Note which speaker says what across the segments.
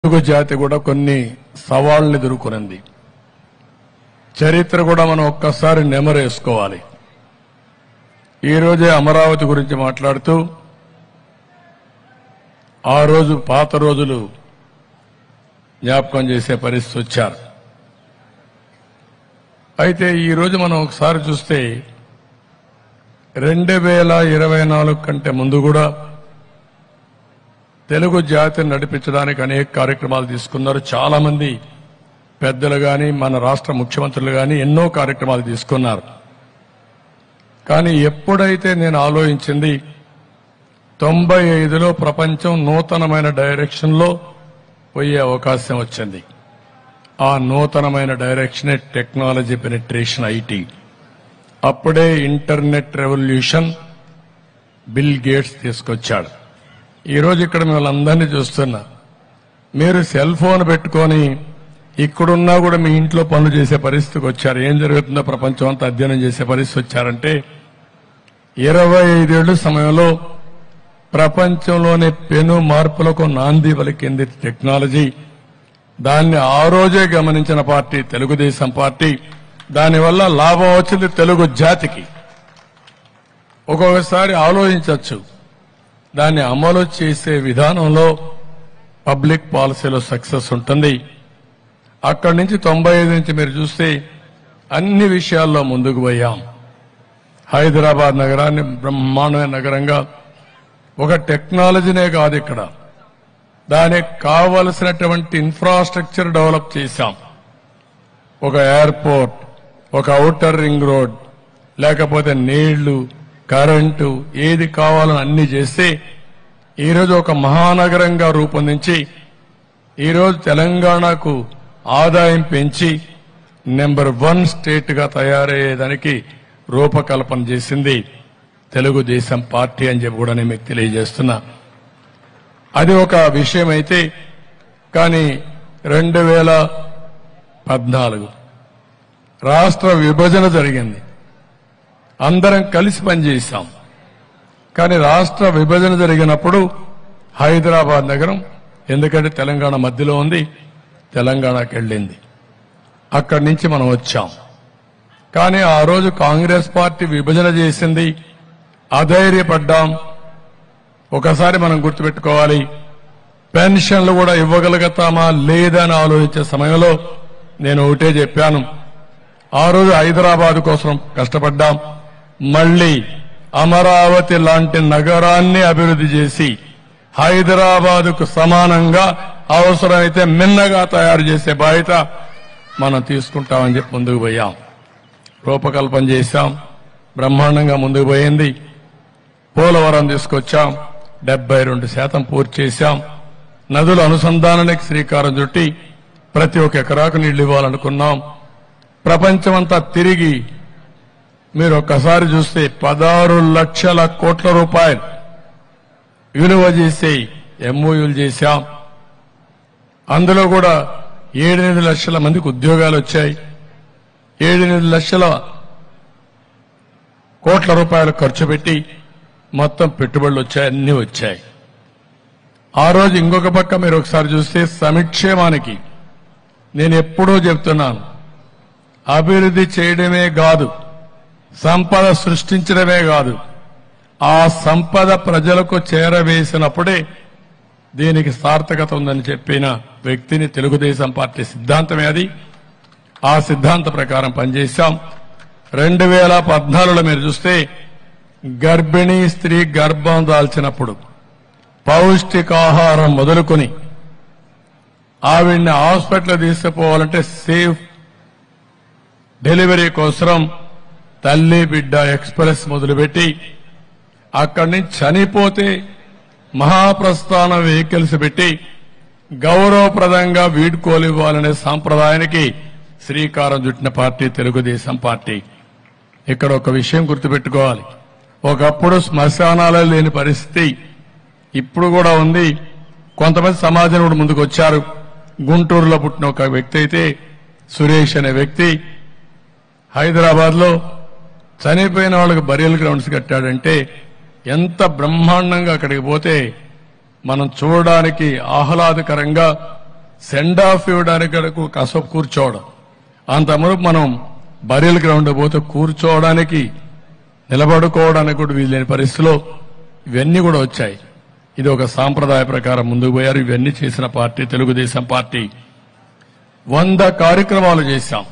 Speaker 1: తెలుగు జాతి కూడా కొన్ని సవాళ్లు ఎదుర్కొనింది చరిత్ర కూడా మనం ఒక్కసారి నెమరేసుకోవాలి ఈ రోజే అమరావతి గురించి మాట్లాడుతూ ఆ రోజు పాత రోజులు జ్ఞాపకం చేసే పరిస్థితి వచ్చారు అయితే ఈ రోజు మనం ఒకసారి చూస్తే రెండు వేల ఇరవై నాలుగు కంటే ముందు కూడా తెలుగు జాతిని నడిపించడానికి అనేక కార్యక్రమాలు తీసుకున్నారు చాలా మంది పెద్దలు గాని మన రాష్ట్ర ముఖ్యమంత్రులు గాని ఎన్నో కార్యక్రమాలు తీసుకున్నారు కానీ ఎప్పుడైతే నేను ఆలోచించింది తొంభై ఐదులో ప్రపంచం నూతనమైన డైరెక్షన్లో పోయే అవకాశం వచ్చింది ఆ నూతనమైన డైరెక్షనే టెక్నాలజీ పెనిట్రేషన్ ఐటీ అప్పుడే ఇంటర్నెట్ రెవల్యూషన్ బిల్ గేట్స్ తీసుకొచ్చాడు ఈరోజు ఇక్కడ మిమ్మల్ని అందరినీ చూస్తున్నా మీరు సెల్ ఫోన్ పెట్టుకొని ఇక్కడున్నా కూడా మీ ఇంట్లో పనులు చేసే పరిస్థితికి వచ్చారు ఏం జరుగుతుందో ప్రపంచం అంతా అధ్యయనం చేసే పరిస్థితి వచ్చారంటే ఇరవై ఐదేళ్ల సమయంలో ప్రపంచంలోని పెను మార్పులకు నాంది పలికింది టెక్నాలజీ దాన్ని ఆ రోజే గమనించిన పార్టీ తెలుగుదేశం పార్టీ దానివల్ల లాభం వచ్చింది తెలుగు జాతికి ఒక్కొక్కసారి ఆలోచించవచ్చు దాన్ని అమలు చేసే విధానంలో పబ్లిక్ పాలసీలో సక్సెస్ ఉంటుంది అక్కడి నుంచి తొంభై ఐదు నుంచి మీరు చూస్తే అన్ని విషయాల్లో ముందుకు పోయాం హైదరాబాద్ నగరాన్ని బ్రహ్మాండమైన నగరంగా ఒక టెక్నాలజీనే కాదు ఇక్కడ దానికి కావలసినటువంటి ఇన్ఫ్రాస్ట్రక్చర్ డెవలప్ చేశాం ఒక ఎయిర్పోర్ట్ ఒక ఔటర్ రింగ్ రోడ్ లేకపోతే నీళ్లు కరెంటు ఏది కావాలని అన్ని చేస్తే ఈరోజు ఒక మహానగరంగా రూపొందించి ఈరోజు తెలంగాణకు ఆదాయం పెంచి నెంబర్ వన్ స్టేట్ గా తయారయ్యేదానికి రూపకల్పన చేసింది తెలుగుదేశం పార్టీ అని చెప్పి కూడా నేను మీకు తెలియజేస్తున్నా అది ఒక విషయం అయితే కానీ రెండు వేల పద్నాలుగు రాష్ట్ర విభజన జరిగింది అందరం కలిసి పనిచేశాం కానీ రాష్ట్ర విభజన జరిగినప్పుడు హైదరాబాద్ నగరం ఎందుకంటే తెలంగాణ మధ్యలో ఉంది తెలంగాణకి వెళ్ళింది అక్కడి నుంచి మనం వచ్చాం కానీ ఆ రోజు కాంగ్రెస్ పార్టీ విభజన చేసింది అధైర్యపడ్డాం ఒకసారి మనం గుర్తుపెట్టుకోవాలి పెన్షన్లు కూడా ఇవ్వగలుగుతామా లేదని ఆలోచించే సమయంలో నేను ఒకటే చెప్పాను ఆ రోజు హైదరాబాద్ కోసం కష్టపడ్డాం మళ్ళీ అమరావతి లాంటి నగరాన్ని అభివృద్ధి చేసి హైదరాబాదుకు సమానంగా అవసరమైతే మిన్నగా తయారు చేసే బాధ్యత మనం తీసుకుంటామని చెప్పి ముందుకు పోయాం రూపకల్పన చేశాం బ్రహ్మాండంగా ముందుకు పోయింది పోలవరం తీసుకొచ్చాం డెబ్బై రెండు శాతం పూర్తి చేశాం నదుల అనుసంధానానికి శ్రీకారం చుట్టి ప్రతి ఒక్క ఎకరాకు నీళ్లు ఇవ్వాలనుకున్నాం ప్రపంచమంతా తిరిగి మీరు ఒక్కసారి చూస్తే పదహారు లక్షల కోట్ల రూపాయలు విలువ చేసి ఎంఓయూలు చేశాం అందులో కూడా ఏడెనిమిది లక్షల మందికి ఉద్యోగాలు వచ్చాయి ఏడెనిమిది లక్షల కోట్ల రూపాయలు ఖర్చు పెట్టి మొత్తం పెట్టుబడులు వచ్చాయి అన్ని వచ్చాయి ఆ రోజు ఇంకొక పక్క మీరు ఒకసారి చూస్తే సమిక్షేమానికి నేను ఎప్పుడూ చెప్తున్నాను అభివృద్ధి చేయడమే కాదు సంపద సృష్టించడమే కాదు ఆ సంపద ప్రజలకు చేరవేసినప్పుడే దీనికి సార్థకత ఉందని చెప్పిన వ్యక్తిని తెలుగుదేశం పార్టీ సిద్ధాంతమే అది ఆ సిద్ధాంత ప్రకారం పనిచేశాం రెండు వేల పద్నాలుగులో మీరు చూస్తే గర్భిణీ స్త్రీ గర్భం దాల్చినప్పుడు పౌష్టికాహారం మొదలుకొని ఆవిడ్ని హాస్పిటల్ తీసుకుపోవాలంటే సేఫ్ డెలివరీ కోసం తల్లి బిడ్డ ఎక్స్ప్రెస్ మొదలుపెట్టి అక్కడి నుంచి చనిపోతే మహాప్రస్థాన వెహికల్స్ పెట్టి గౌరవప్రదంగా వీడ్కోలు ఇవ్వాలనే సాంప్రదాయానికి శ్రీకారం చుట్టిన పార్టీ తెలుగుదేశం పార్టీ ఇక్కడ ఒక విషయం గుర్తుపెట్టుకోవాలి ఒకప్పుడు శ్మశానాలే లేని పరిస్థితి ఇప్పుడు కూడా ఉంది కొంతమంది సమాజం కూడా ముందుకు వచ్చారు గుంటూరులో పుట్టిన ఒక వ్యక్తి అయితే సురేష్ అనే వ్యక్తి హైదరాబాద్ లో చనిపోయిన వాళ్ళకి బరియల్ గ్రౌండ్స్ కట్టాడంటే ఎంత బ్రహ్మాండంగా అక్కడికి పోతే మనం చూడడానికి ఆహ్లాదకరంగా సెండ్ ఆఫ్ ఇవ్వడానికి వరకు కసపు కూర్చోవడం అంత మునుపు మనం బరియల్ గ్రౌండ్ పోతే కూర్చోవడానికి నిలబడుకోవడానికి కూడా వీలేని పరిస్థితిలో ఇవన్నీ కూడా వచ్చాయి ఇది ఒక సాంప్రదాయ ప్రకారం ముందుకు పోయారు ఇవన్నీ చేసిన పార్టీ తెలుగుదేశం పార్టీ వంద కార్యక్రమాలు చేశాం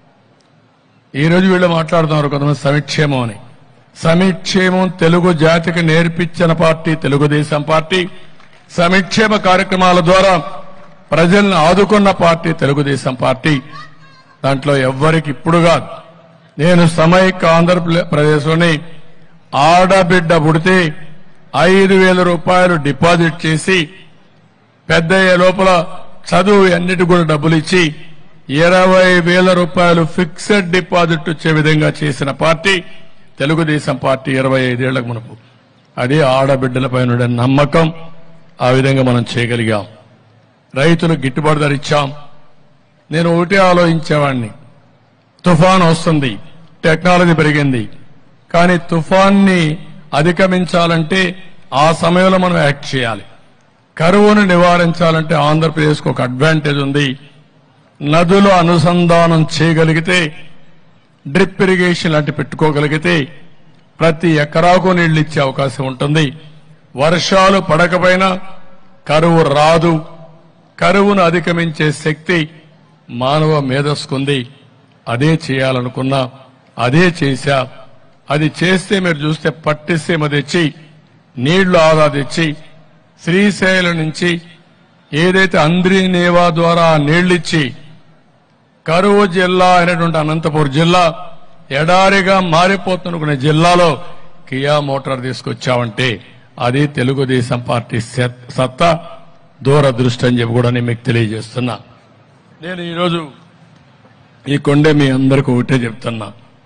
Speaker 1: ఈ రోజు వీళ్ళు మాట్లాడుతున్నారు కొంతమంది సమిక్షేమం అని సమిక్షేమం తెలుగు జాతికి నేర్పించిన పార్టీ తెలుగుదేశం పార్టీ సమిక్షేమ కార్యక్రమాల ద్వారా ప్రజల్ని ఆదుకున్న పార్టీ తెలుగుదేశం పార్టీ దాంట్లో ఎవ్వరికి ఇప్పుడు కాదు నేను సమైక్య ఆంధ్రప్రదేశ్లోని ఆడబిడ్డ పుడితే ఐదు వేల రూపాయలు డిపాజిట్ చేసి పెద్దయ్యే లోపల చదువు అన్నిటి కూడా డబ్బులు ఇచ్చి ఇరవై వేల రూపాయలు ఫిక్స్డ్ డిపాజిట్ వచ్చే విధంగా చేసిన పార్టీ తెలుగుదేశం పార్టీ ఇరవై ఐదేళ్లకు మునుపు అది ఆడబిడ్డలపై ఉండే నమ్మకం ఆ విధంగా మనం చేయగలిగాం రైతులకు గిట్టుబాటు ధర ఇచ్చాం నేను ఒకటి ఆలోచించేవాడిని తుఫాన్ వస్తుంది టెక్నాలజీ పెరిగింది కానీ తుఫాన్ని అధిగమించాలంటే ఆ సమయంలో మనం యాక్ట్ చేయాలి కరువును నివారించాలంటే ఆంధ్రప్రదేశ్కు ఒక అడ్వాంటేజ్ ఉంది నదులు అనుసంధానం చేయగలిగితే డ్రిప్ ఇరిగేషన్ లాంటి పెట్టుకోగలిగితే ప్రతి ఎకరాకు నీళ్లు ఇచ్చే అవకాశం ఉంటుంది వర్షాలు పడకపోయినా కరువు రాదు కరువును అధిగమించే శక్తి మానవ మేధస్కుంది అదే చేయాలనుకున్నా అదే చేశా అది చేస్తే మీరు చూస్తే పట్టిసీమ తెచ్చి నీళ్లు ఆదా తెచ్చి శ్రీశైలం నుంచి ఏదైతే అంద్రీనేవా ద్వారా ఆ నీళ్లిచ్చి కరువు జిల్లా అయినటువంటి అనంతపురం జిల్లా ఎడారిగా మారిపోతున్న జిల్లాలో కియా మోటార్ తీసుకొచ్చామంటే అది తెలుగుదేశం పార్టీ సత్- సత్తా దూరదృష్టి అని చెప్పి కూడా నేను మీకు తెలియజేస్తున్నా నేను ఈరోజు ఈ కొండే మీ అందరికీ ఒకటే చెప్తున్నా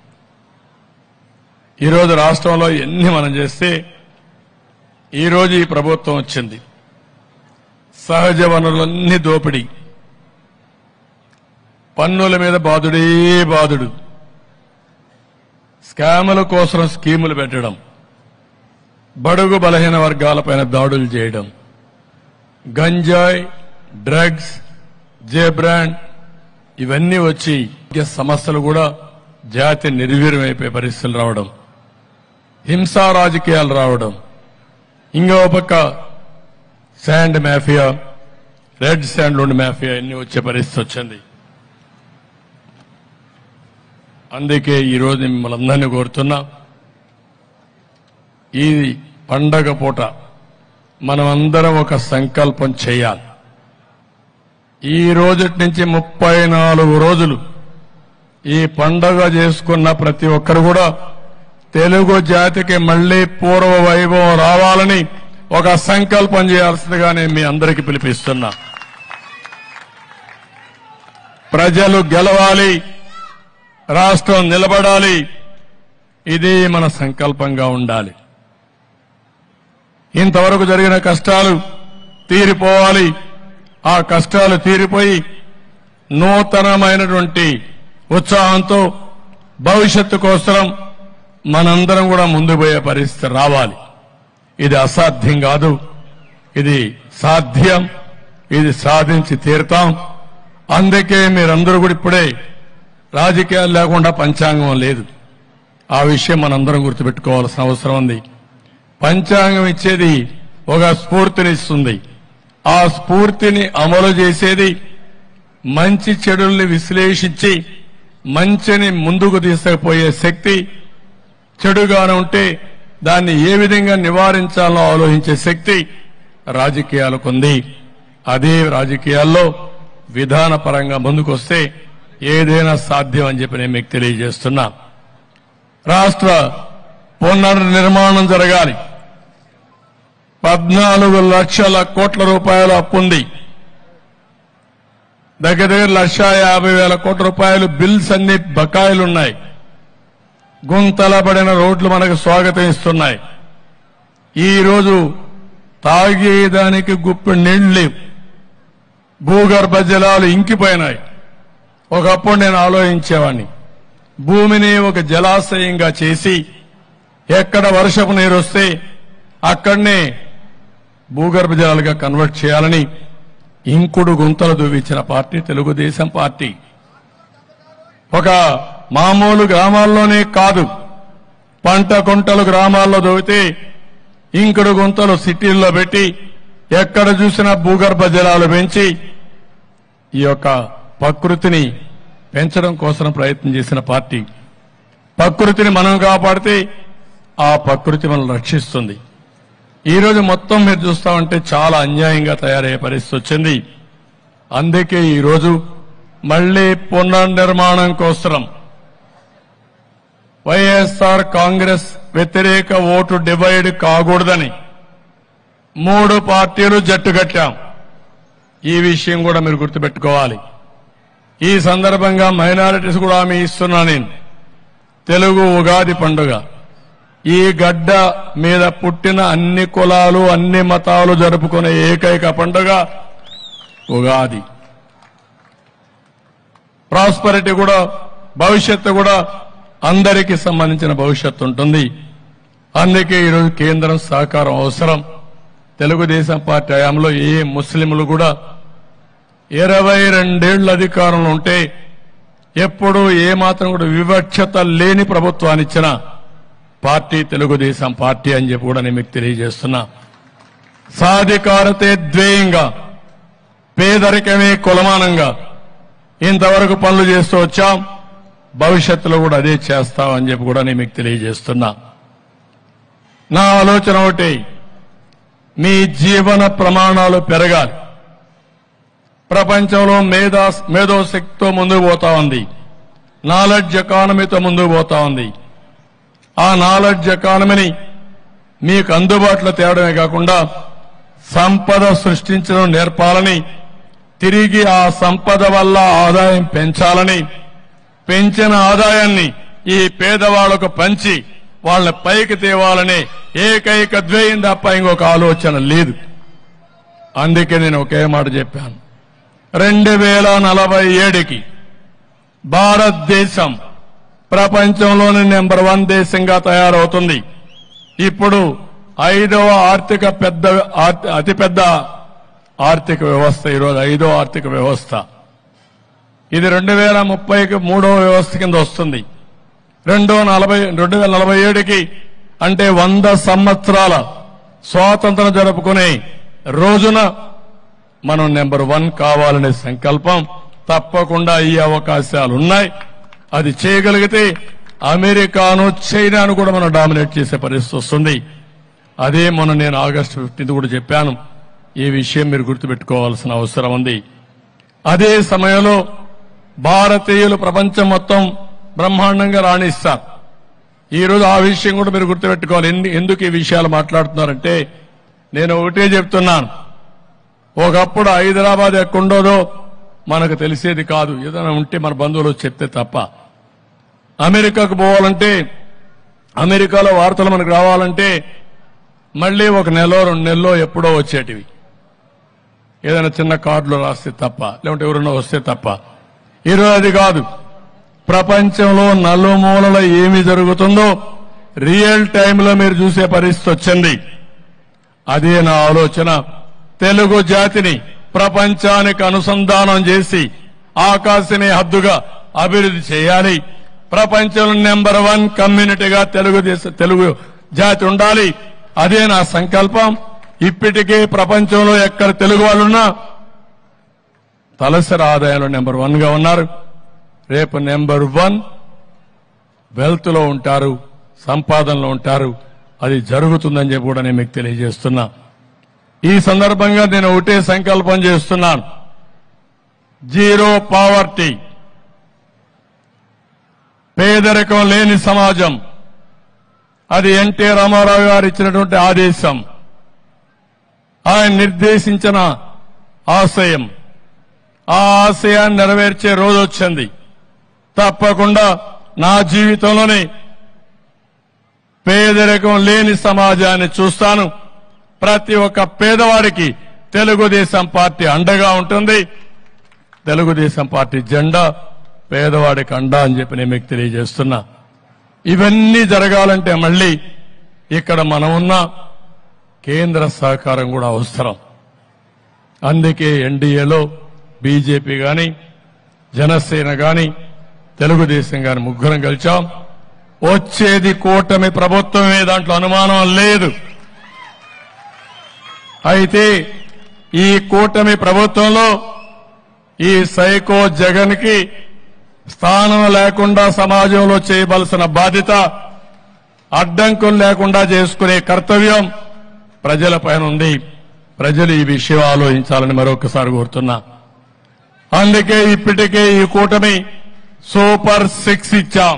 Speaker 1: ఈరోజు రాష్ట్రంలో ఎన్ని మనం చేస్తే ఈరోజు ఈ ప్రభుత్వం వచ్చింది సహజ వనరులన్నీ దోపిడీ పన్నుల మీద బాధుడే బాధుడు స్కాముల కోసం స్కీములు పెట్టడం బడుగు బలహీన వర్గాలపైన దాడులు చేయడం గంజాయి డ్రగ్స్ జే బ్రాండ్ ఇవన్నీ వచ్చి ఆరోగ్య సమస్యలు కూడా జాతి నిర్వీర్యమైపోయే పరిస్థితులు రావడం హింసా రాజకీయాలు రావడం ఇంకో పక్క శాండ్ మాఫియా రెడ్ శాండ్ లోని మాఫియా ఇన్ని వచ్చే పరిస్థితి వచ్చింది అందుకే ఈరోజు మిమ్మల్ని అందరినీ కోరుతున్నా ఈ పండగ పూట మనమందరం ఒక సంకల్పం చేయాలి ఈ రోజు నుంచి ముప్పై నాలుగు రోజులు ఈ పండగ చేసుకున్న ప్రతి ఒక్కరు కూడా తెలుగు జాతికి మళ్లీ పూర్వ వైభవం రావాలని ఒక సంకల్పం చేయాల్సిందిగా నేను మీ అందరికీ పిలిపిస్తున్నా ప్రజలు గెలవాలి రాష్ట్రం నిలబడాలి ఇది మన సంకల్పంగా ఉండాలి ఇంతవరకు జరిగిన కష్టాలు తీరిపోవాలి ఆ కష్టాలు తీరిపోయి నూతనమైనటువంటి ఉత్సాహంతో భవిష్యత్తు కోసం మనందరం కూడా ముందు పోయే పరిస్థితి రావాలి ఇది అసాధ్యం కాదు ఇది సాధ్యం ఇది సాధించి తీరుతాం అందుకే మీరందరూ కూడా ఇప్పుడే రాజకీయాలు లేకుండా పంచాంగం లేదు ఆ విషయం మనందరం గుర్తుపెట్టుకోవాల్సిన అవసరం ఉంది పంచాంగం ఇచ్చేది ఒక స్ఫూర్తినిస్తుంది ఆ స్ఫూర్తిని అమలు చేసేది మంచి చెడుల్ని విశ్లేషించి మంచిని ముందుకు తీసుకుపోయే శక్తి చెడుగానే ఉంటే దాన్ని ఏ విధంగా నివారించాలో ఆలోచించే శక్తి రాజకీయాలకు ఉంది అదే రాజకీయాల్లో విధానపరంగా ముందుకొస్తే ఏదైనా సాధ్యం అని చెప్పి నేను మీకు తెలియజేస్తున్నా రాష్ట్ర పునర్నిర్మాణం జరగాలి పద్నాలుగు లక్షల కోట్ల రూపాయల అప్పుంది దగ్గర దగ్గర లక్ష యాభై వేల కోట్ల రూపాయలు బిల్స్ అన్ని బకాయిలున్నాయి గుంతలబడిన రోడ్లు మనకు స్వాగతం ఇస్తున్నాయి ఈ రోజు తాగేదానికి గుప్పెడు నీళ్లు లేవు భూగర్భ జలాలు ఇంకిపోయినాయి ఒకప్పుడు నేను ఆలోచించేవాడిని భూమిని ఒక జలాశయంగా చేసి ఎక్కడ వర్షపు నీరు వస్తే అక్కడనే భూగర్భ జలాలుగా కన్వర్ట్ చేయాలని ఇంకుడు గుంతలు దువ్వించిన పార్టీ తెలుగుదేశం పార్టీ ఒక మామూలు గ్రామాల్లోనే కాదు పంట కుంటలు గ్రామాల్లో దొవితే ఇంకుడు గుంతలు సిటీల్లో పెట్టి ఎక్కడ చూసినా భూగర్భ జలాలు పెంచి ఈ యొక్క ప్రకృతిని పెంచడం కోసం ప్రయత్నం చేసిన పార్టీ ప్రకృతిని మనం కాపాడితే ఆ ప్రకృతి మనం రక్షిస్తుంది ఈ రోజు మొత్తం మీరు చూస్తామంటే చాలా అన్యాయంగా తయారయ్యే పరిస్థితి వచ్చింది అందుకే ఈ రోజు మళ్లీ పునర్నిర్మాణం కోసం వైఎస్ఆర్ కాంగ్రెస్ వ్యతిరేక ఓటు డివైడ్ కాకూడదని మూడు పార్టీలు జట్టు కట్టాం ఈ విషయం కూడా మీరు గుర్తుపెట్టుకోవాలి ఈ సందర్భంగా మైనారిటీస్ కూడా హామీ ఇస్తున్నా నేను తెలుగు ఉగాది పండుగ ఈ గడ్డ మీద పుట్టిన అన్ని కులాలు అన్ని మతాలు జరుపుకునే ఏకైక పండుగ ఉగాది ప్రాస్పరిటీ కూడా భవిష్యత్తు కూడా అందరికీ సంబంధించిన భవిష్యత్తు ఉంటుంది అందుకే ఈరోజు కేంద్రం సహకారం అవసరం తెలుగుదేశం పార్టీ హయాంలో ఏ ముస్లింలు కూడా ఇరవై రెండేళ్ల అధికారంలో ఉంటే ఎప్పుడూ ఏ మాత్రం కూడా వివక్షత లేని ప్రభుత్వాన్ని ఇచ్చిన పార్టీ తెలుగుదేశం పార్టీ అని చెప్పి కూడా నేను మీకు తెలియజేస్తున్నా సాధికారతే ధ్యేయంగా పేదరికమే కులమానంగా ఇంతవరకు పనులు చేస్తూ వచ్చాం భవిష్యత్తులో కూడా అదే చేస్తామని చెప్పి కూడా నేను మీకు తెలియజేస్తున్నా నా ఆలోచన ఒకటి మీ జీవన ప్రమాణాలు పెరగాలి ప్రపంచంలో మేధా మేధోశక్తితో ముందుకు పోతా ఉంది నాలెడ్జ్ ఎకానమీతో ముందుకు పోతా ఉంది ఆ నాలెడ్జ్ ఎకానమీని మీకు అందుబాటులో తేవడమే కాకుండా సంపద సృష్టించడం నేర్పాలని తిరిగి ఆ సంపద వల్ల ఆదాయం పెంచాలని పెంచిన ఆదాయాన్ని ఈ పేదవాళ్లకు పంచి వాళ్ళ పైకి తేవాలనే ఏకైక ద్వేయం తప్ప ఇంకొక ఆలోచన లేదు అందుకే నేను ఒకే మాట చెప్పాను రెండు వేల నలభై ఏడుకి భారతదేశం ప్రపంచంలోని నెంబర్ వన్ దేశంగా తయారవుతుంది ఇప్పుడు ఐదవ ఆర్థిక పెద్ద ఆర్థ- అతిపెద్ద ఆర్థిక వ్యవస్థ ఈరోజు ఐదో ఆర్థిక వ్యవస్థ ఇది రెండు వేల ముప్పైకి మూడవ వ్యవస్థ కింద వస్తుంది రెండో నలభై రెండు వేల నలభై ఏడుకి అంటే వంద సంవత్సరాల స్వాతంత్రం జరుపుకునే రోజున మనం నెంబర్ వన్ కావాలనే సంకల్పం తప్పకుండా ఈ అవకాశాలు ఉన్నాయి అది చేయగలిగితే అమెరికాను చైనాను కూడా మనం డామినేట్ చేసే పరిస్థితి వస్తుంది అదే మొన్న నేను ఆగస్టు ఫిఫ్టీన్త్ కూడా చెప్పాను ఈ విషయం మీరు గుర్తుపెట్టుకోవాల్సిన అవసరం ఉంది అదే సమయంలో భారతీయులు ప్రపంచం మొత్తం బ్రహ్మాండంగా రాణిస్తారు ఈ రోజు ఆ విషయం కూడా మీరు గుర్తుపెట్టుకోవాలి ఎందు- ఎందుకు ఈ విషయాలు మాట్లాడుతున్నారంటే నేను ఒకటే చెప్తున్నాను ఒకప్పుడు హైదరాబాద్ ఎక్కడుండోదో మనకు తెలిసేది కాదు ఏదైనా ఉంటే మన బంధువులు వచ్చి చెప్తే తప్ప అమెరికాకు పోవాలంటే అమెరికాలో వార్తలు మనకు రావాలంటే మళ్ళీ ఒక నెలలో రెండు నెలలో ఎప్పుడో వచ్చేటివి ఏదైనా చిన్న కార్డులో రాస్తే తప్ప లేకుంటే ఎవరైనా వస్తే తప్ప ఈరోజు అది కాదు ప్రపంచంలో నలుమూలల ఏమి జరుగుతుందో రియల్ టైంలో మీరు చూసే పరిస్థితి వచ్చింది అదే నా ఆలోచన తెలుగు జాతిని ప్రపంచానికి అనుసంధానం చేసి ఆకాశని హద్దుగా అభివృద్ధి చేయాలి ప్రపంచంలో నెంబర్ వన్ కమ్యూనిటీగా తెలుగుదేశం తెలుగు జాతి ఉండాలి అదే నా సంకల్పం ఇప్పటికే ప్రపంచంలో ఎక్కడ తెలుగు వాళ్ళున్నా తలసరి ఆదాయంలో నెంబర్ వన్ గా ఉన్నారు రేపు నెంబర్ వన్ వెల్త్ లో ఉంటారు సంపాదనలో ఉంటారు అది జరుగుతుందని చెప్పి కూడా నేను మీకు తెలియజేస్తున్నా ఈ సందర్భంగా నేను ఒకటే సంకల్పం చేస్తున్నాను జీరో పావర్టీ పేదరికం లేని సమాజం అది ఎన్టీ రామారావు గారు ఇచ్చినటువంటి ఆదేశం ఆయన నిర్దేశించిన ఆశయం ఆ ఆశయాన్ని నెరవేర్చే రోజు వచ్చింది తప్పకుండా నా జీవితంలోనే పేదరికం లేని సమాజాన్ని చూస్తాను ప్రతి ఒక్క పేదవాడికి తెలుగుదేశం పార్టీ అండగా ఉంటుంది తెలుగుదేశం పార్టీ జెండా పేదవాడికి అండా అని చెప్పి నేను మీకు తెలియజేస్తున్నా ఇవన్నీ జరగాలంటే మళ్ళీ ఇక్కడ మనం ఉన్న కేంద్ర సహకారం కూడా అవసరం అందుకే ఎన్డీఏలో బీజేపీ గాని జనసేన గాని తెలుగుదేశం గాని ముగ్గురం కలిచాం వచ్చేది కూటమి ప్రభుత్వమే దాంట్లో అనుమానం లేదు అయితే ఈ కూటమి ప్రభుత్వంలో ఈ సైకో జగన్ కి స్థానం లేకుండా సమాజంలో చేయవలసిన బాధ్యత అడ్డంకులు లేకుండా చేసుకునే కర్తవ్యం ప్రజలపైన ఉంది ప్రజలు ఈ విషయం ఆలోచించాలని మరొకసారి కోరుతున్నా అందుకే ఇప్పటికే ఈ కూటమి సూపర్ సిక్స్ ఇచ్చాం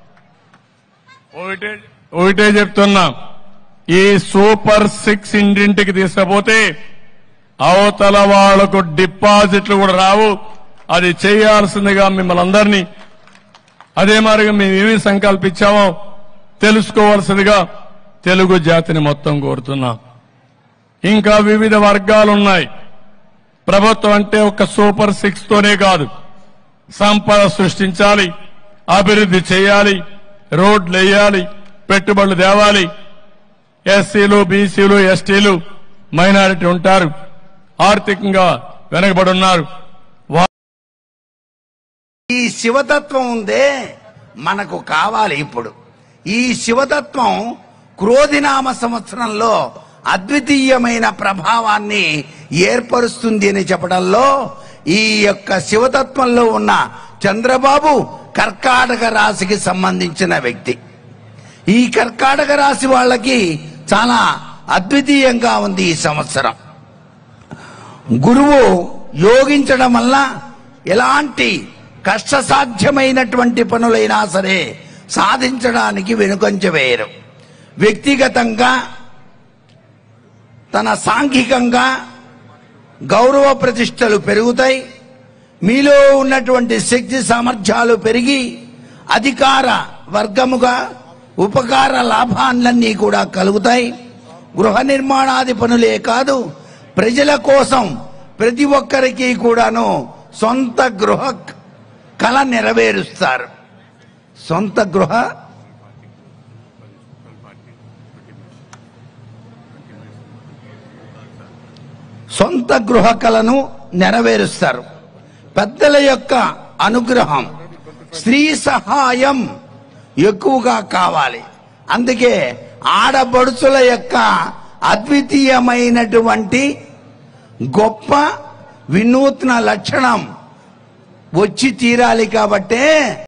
Speaker 1: ఒకటే ఒకటే చెప్తున్నా ఈ సూపర్ సిక్స్ ఇంటింటికి తీసుకపోతే అవతల వాళ్లకు డిపాజిట్లు కూడా రావు అది చేయాల్సిందిగా మిమ్మల్ని అందరినీ అదే మాదిరిగా మేము ఏమి సంకల్పించామో తెలుసుకోవాల్సిందిగా తెలుగు జాతిని మొత్తం కోరుతున్నాం ఇంకా వివిధ వర్గాలున్నాయి ప్రభుత్వం అంటే ఒక సూపర్ సిక్స్ తోనే కాదు సంపద సృష్టించాలి అభివృద్ధి చేయాలి రోడ్లు వేయాలి పెట్టుబడులు తేవాలి ఎస్సీలు బీసీలు ఎస్టీలు మైనారిటీ ఉంటారు ఆర్థికంగా వెనకబడి ఉన్నారు వా-
Speaker 2: ఈ శివతత్వం ఉందే మనకు కావాలి ఇప్పుడు ఈ శివతత్వం క్రోధినామ సంవత్సరంలో అద్వితీయమైన ప్రభావాన్ని ఏర్పరుస్తుంది అని చెప్పడంలో ఈ యొక్క శివతత్వంలో ఉన్న చంద్రబాబు కర్కాటక రాశికి సంబంధించిన వ్యక్తి ఈ కర్కాటక రాశి వాళ్ళకి చాలా అద్వితీయంగా ఉంది ఈ సంవత్సరం గురువు యోగించడం వల్ల ఎలాంటి కష్టసాధ్యమైనటువంటి పనులైనా సరే సాధించడానికి వెనుకంజ వేయరు వ్యక్తిగతంగా తన సాంఘికంగా గౌరవ ప్రతిష్టలు పెరుగుతాయి మీలో ఉన్నటువంటి శక్తి సామర్థ్యాలు పెరిగి అధికార వర్గముగా ఉపకార లాభాలన్నీ కూడా కలుగుతాయి గృహ నిర్మాణాది పనులే కాదు ప్రజల కోసం ప్రతి ఒక్కరికి కూడాను సొంత గృహ కళ నెరవేరుస్తారు సొంత గృహ సొంత గృహ కళను నెరవేరుస్తారు పెద్దల యొక్క అనుగ్రహం స్త్రీ సహాయం ఎక్కువగా కావాలి అందుకే ఆడబడుచుల యొక్క అద్వితీయమైనటువంటి గొప్ప వినూత్న లక్షణం వచ్చి తీరాలి కాబట్టే